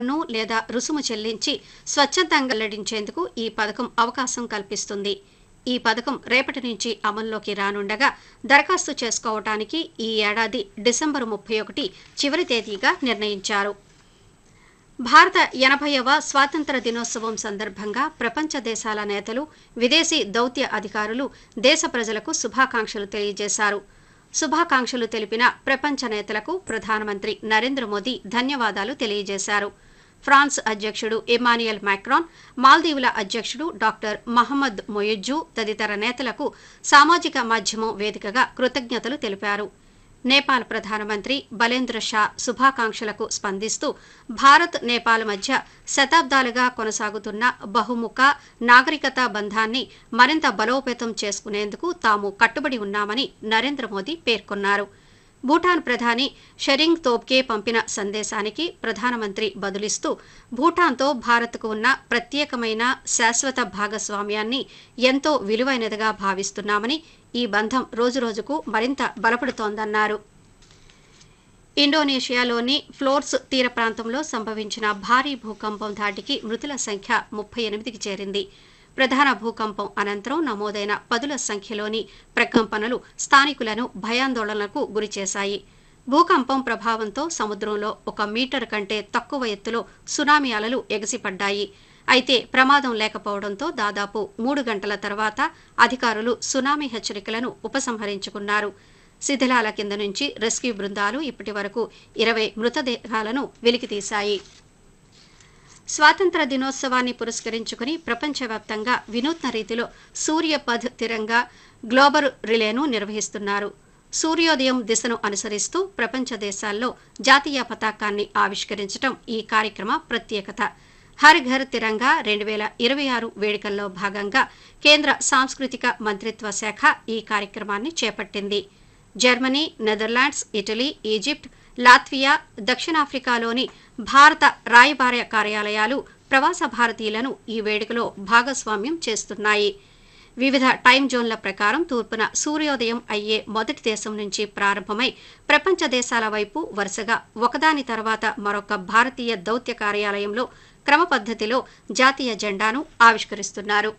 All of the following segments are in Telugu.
ను లేదా రుసుము చెల్లించి స్వచ్ఛందంగా వెల్లడించేందుకు ఈ పథకం అవకాశం కల్పిస్తుంది ఈ పథకం రేపటి నుంచి అమల్లోకి రానుండగా దరఖాస్తు చేసుకోవటానికి ఈ ఏడాది డిసెంబరు ముప్పై ఒకటి చివరి తేదీగా నిర్ణయించారు భారత ఎనభైవ స్వాతంత్ర దినోత్సవం సందర్భంగా ప్రపంచ దేశాల నేతలు విదేశీ దౌత్య అధికారులు దేశ ప్రజలకు శుభాకాంక్షలు తెలియజేశారు శుభాకాంక్షలు తెలిపిన ప్రపంచ నేతలకు ప్రధానమంత్రి నరేంద్ర మోదీ ధన్యవాదాలు తెలియజేశారు ఫ్రాన్స్ అధ్యక్షుడు ఇమానియల్ మ్యాక్రాన్ మాల్దీవుల అధ్యక్షుడు డాక్టర్ మహమ్మద్ మొయిజ్జు తదితర నేతలకు సామాజిక మాధ్యమం వేదికగా కృతజ్ఞతలు తెలిపారు నేపాల్ ప్రధానమంత్రి బలేంద్ర షా శుభాకాంక్షలకు స్పందిస్తూ భారత్ నేపాల్ మధ్య శతాబ్దాలుగా కొనసాగుతున్న బహుముఖ నాగరికత బంధాన్ని మరింత బలోపేతం చేసుకునేందుకు తాము కట్టుబడి ఉన్నామని నరేంద్ర మోదీ పేర్కొన్నారు భూటాన్ ప్రధాని షరింగ్ తోబ్కే పంపిన సందేశానికి ప్రధానమంత్రి బదులిస్తూ భూటాన్తో భారత్కు ఉన్న ప్రత్యేకమైన శాశ్వత భాగస్వామ్యాన్ని ఎంతో విలువైనదిగా భావిస్తున్నామని ఈ బంధం రోజురోజుకు మరింత బలపడుతోందన్నారు ఇండోనేషియాలోని ఫ్లోర్స్ తీర ప్రాంతంలో సంభవించిన భారీ భూకంపం ధాటికి మృతుల సంఖ్య ముప్పై ఎనిమిదికి చేరింది ప్రధాన భూకంపం అనంతరం నమోదైన పదుల సంఖ్యలోని ప్రకంపనలు స్థానికులను భయాందోళనలకు గురిచేశాయి భూకంపం ప్రభావంతో సముద్రంలో ఒక మీటర్ కంటే తక్కువ ఎత్తులో సునామీ అలలు ఎగసిపడ్డాయి అయితే ప్రమాదం లేకపోవడంతో దాదాపు మూడు గంటల తర్వాత అధికారులు సునామీ హెచ్చరికలను ఉపసంహరించుకున్నారు శిథిలాల కింద నుంచి రెస్క్యూ బృందాలు ఇప్పటి వరకు ఇరవై మృతదేహాలను వెలికితీశాయి స్వాతంత్ర దినోత్సవాన్ని పురస్కరించుకుని ప్రపంచవ్యాప్తంగా వినూత్న రీతిలో సూర్యపథ్ తిరంగా గ్లోబల్ రిలేను నిర్వహిస్తున్నారు సూర్యోదయం దిశను అనుసరిస్తూ ప్రపంచ దేశాల్లో జాతీయ పతాకాన్ని ఆవిష్కరించడం ఈ కార్యక్రమ ప్రత్యేకత హర్ ఘర్ తిరంగా రెండు వేల ఇరవై ఆరు వేడుకల్లో భాగంగా కేంద్ర సాంస్కృతిక మంత్రిత్వ శాఖ ఈ కార్యక్రమాన్ని చేపట్టింది Germany Netherlands Italy Egypt Latvia దక్షిణాఫ్రికాలోని భారత రాయబార కార్యాలయాలు ప్రవాస భారతీయులను ఈ వేడుకలో భాగస్వామ్యం చేస్తున్నాయి వివిధ టైం జోన్ల ప్రకారం తూర్పున సూర్యోదయం అయ్యే మొదటి దేశం నుంచి ప్రారంభమై ప్రపంచ దేశాల వైపు వరుసగా ఒకదాని తర్వాత మరొక భారతీయ దౌత్య కార్యాలయంలో క్రమ పద్ధతిలో జాతీయ జెండాను ఆవిష్కరిస్తున్నారు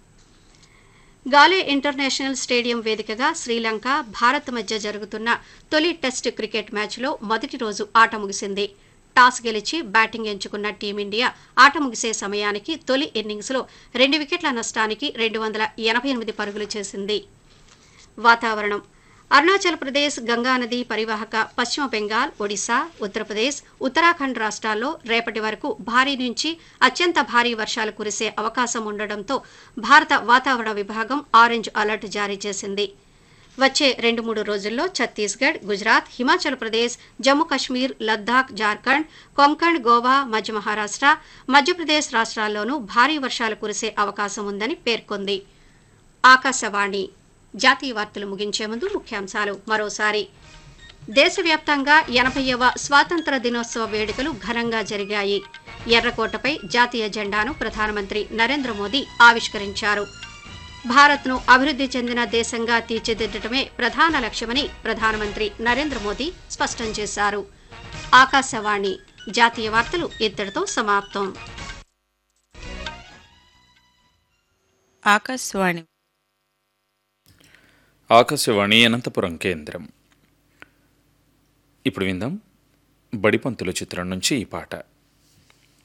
గాలే ఇంటర్నేషనల్ స్టేడియం వేదికగా శ్రీలంక భారత్ మధ్య జరుగుతున్న తొలి టెస్ట్ క్రికెట్ మ్యాచ్లో మొదటి రోజు ఆట ముగిసింది టాస్ గెలిచి బ్యాటింగ్ ఎంచుకున్న టీమిండియా ఆట ముగిసే సమయానికి తొలి ఇన్నింగ్స్లో రెండు వికెట్ల నష్టానికి రెండు వందల ఎనభై ఎనిమిది పరుగులు చేసింది వాతావరణం అరుణాచల్ ప్రదేశ్ గంగానది పరివాహక పశ్చిమ బెంగాల్ ఒడిశా ఉత్తరప్రదేశ్ ఉత్తరాఖండ్ రాష్ట్రాల్లో రేపటి వరకు భారీ నుంచి అత్యంత భారీ వర్షాలు కురిసే అవకాశం ఉండడంతో భారత వాతావరణ విభాగం ఆరెంజ్ అలర్ట్ జారీ చేసింది వచ్చే రెండు మూడు రోజుల్లో ఛత్తీస్గఢ్ గుజరాత్ హిమాచల్ ప్రదేశ్ జమ్మూ కశ్మీర్ లద్దాఖ్ జార్ఖండ్ కొంకణ్ గోవా మధ్య మహారాష్ట్ర మధ్యప్రదేశ్ రాష్ట్రాల్లోనూ భారీ వర్షాలు కురిసే అవకాశం ఉందని పేర్కొంది ఆకాశవాణి జాతీయ వార్తలు ముగించే ముందు ముఖ్యాంశాలు మరోసారి దేశవ్యాప్తంగా ఎనభైవ స్వాతంత్ర దినోత్సవ వేడుకలు ఘనంగా జరిగాయి ఎర్రకోటపై జాతీయ జెండాను ప్రధానమంత్రి నరేంద్ర మోదీ ఆవిష్కరించారు భారత్ను అభివృద్ధి చెందిన దేశంగా తీర్చిదిద్దటమే ప్రధాన లక్ష్యమని ప్రధానమంత్రి నరేంద్ర మోదీ స్పష్టం చేశారు ఆకాశవాణి జాతీయ వార్తలు ఇద్దరితో సమాప్తం ఆకాశవాణి ఆకాశవాణి అనంతపురం కేంద్రం ఇప్పుడు విందాం బడిపంతుల చిత్రం నుంచి ఈ పాట